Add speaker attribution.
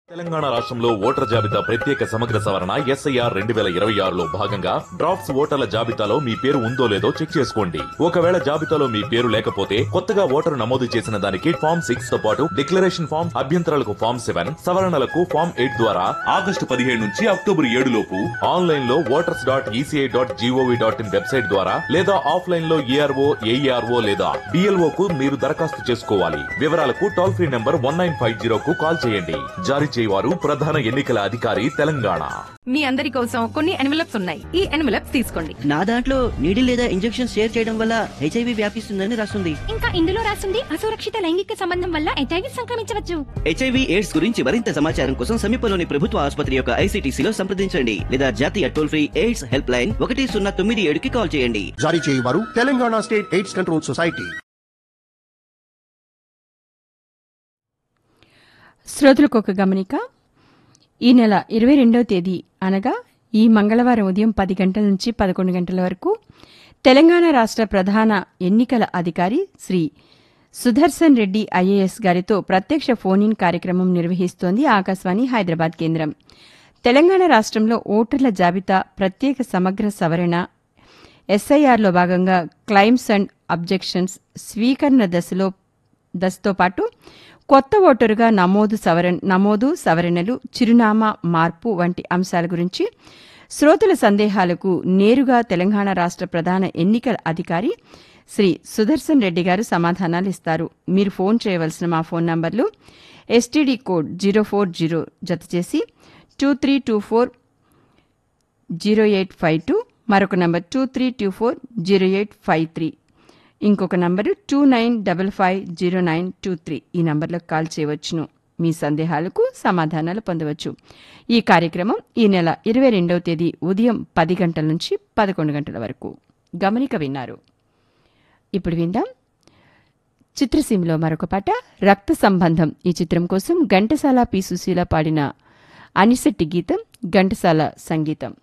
Speaker 1: తెలంగాణ రాష్ట్రంలో ఓటర్ జాబితా ప్రత్యేక సమగ్ర సవరణ ఎస్ఐఆర్ రెండు వేల ఇరవై ఆరులో భాగంగా డ్రాఫ్ట్స్ ఓటర్ల జాబితాలో మీ పేరు ఉందో లేదో చెక్ చేసుకోండి ఒకవేళ జాబితాలో మీ పేరు లేకపోతే కొత్తగా ఓటరు నమోదు చేసిన దానికి ఫామ్ సిక్స్ తో పాటు డిక్లరేషన్ ఫామ్ అభ్యంతరాలకు ఫామ్ సెవెన్ సవరణలకు ఫామ్ ఎయిట్ ద్వారా ఆగస్టు పదిహేడు నుంచి అక్టోబర్ ఏడు లోపు ఆన్లైన్ లో voters dot ECI dot gov dot in website ద్వారా లేదా ఆఫ్లైన్ లో ఏఆర్ఓ ఏఈఆర్ఓ లేదా డిఎల్ఓ కు మీరు దరఖాస్తు చేసుకోవాలి వివరాలకు toll free number one nine five zero కు కాల్ చేయండి జారీ చేయవారు ప్రధాన ఎన్నికల అధికారి తెలంగాణ
Speaker 2: మీ అందరి కోసం కొన్ని ఎన్వలప్స్ ఉన్నాయి ఈ ఎన్వలప్స్ తీసుకోండి
Speaker 3: నా దాంట్లో నీడిల్ లేదా ఇంజెక్షన్ షేర్ చేయడం వల్ల హెచ్ఐవి వ్యాపిస్తుందని రాస్తుంది
Speaker 4: ఇంకా ఇందులో రాసింది అసురక్షిత లైంగిక సంబంధం వల్ల హెచ్ఐవి సంక్రమించవచ్చు
Speaker 3: హెచ్ఐవి ఎయిడ్స్ గురించి మరింత సమాచారం కోసం సమీపంలోని ప్రభుత్వ ఆసుపత్రి యొక్క ఐసీటీసీలో సంప్రదించండి లేదా జాతీయ toll free AIDS helpline ఒకటి సున్నా తొమ్మిది ఏడుకి కాల్ చేయండి
Speaker 5: జారీ చేయవారు Telangana state AIDS control society
Speaker 6: శ్రోతలకు ఒక గమనిక ఈ నెల ఇరవై రెండవ తేదీ అనగా ఈ మంగళవారం ఉదయం పది గంటల నుంచి పదకొండు గంటల వరకు తెలంగాణ రాష్ట్ర ప్రధాన ఎన్నికల అధికారి శ్రీ సుదర్శన్ రెడ్డి ఐఏఎస్ గారితో ప్రత్యక్ష ఫోన్ ఇన్ కార్యక్రమం నిర్వహిస్తోంది ఆకాశవాణి హైదరాబాద్ కేంద్రం తెలంగాణ రాష్ట్రంలో ఓటర్ల జాబితా ప్రత్యేక సమగ్ర సవరణ ఎస్ఐఆర్లో భాగంగా క్లైమ్స్ అండ్ అబ్జెక్షన్స్ స్వీకరణ దశలో దశతో పాటు కొత్త ఓటరుగా నమోదు సవరణ నమోదు సవరణలు చిరునామా మార్పు వంటి అంశాల గురించి శ్రోతల సందేహాలకు నేరుగా తెలంగాణ రాష్ట్ర ప్రధాన ఎన్నికల అధికారి శ్రీ సుదర్శన్ రెడ్డి గారు సమాధానాలు ఇస్తారు మీరు ఫోన్ చేయవలసిన మా ఫోన్ నంబర్లు STD code zero four zero జత చేసి two three two four zero eight five two మరొక number two three two four zero eight five three ఇంకొక number two nine double five zero nine two three ఈ నంబర్లకు call చేయవచ్చును మీ సందేహాలకు సమాధానాలు పొందవచ్చు ఈ కార్యక్రమం ఈ నెల ఇరవై రెండవ తేదీ ఉదయం పది గంటల నుంచి పదకొండు గంటల వరకు గమనిక విన్నారు ఇప్పుడు విందాం చిత్రసీమలో మరొక పాట రక్త సంబంధం ఈ చిత్రం కోసం ఘంటసాల పి సుశీల పాడిన అనిశెట్టి గీతం ఘంటసాల సంగీతం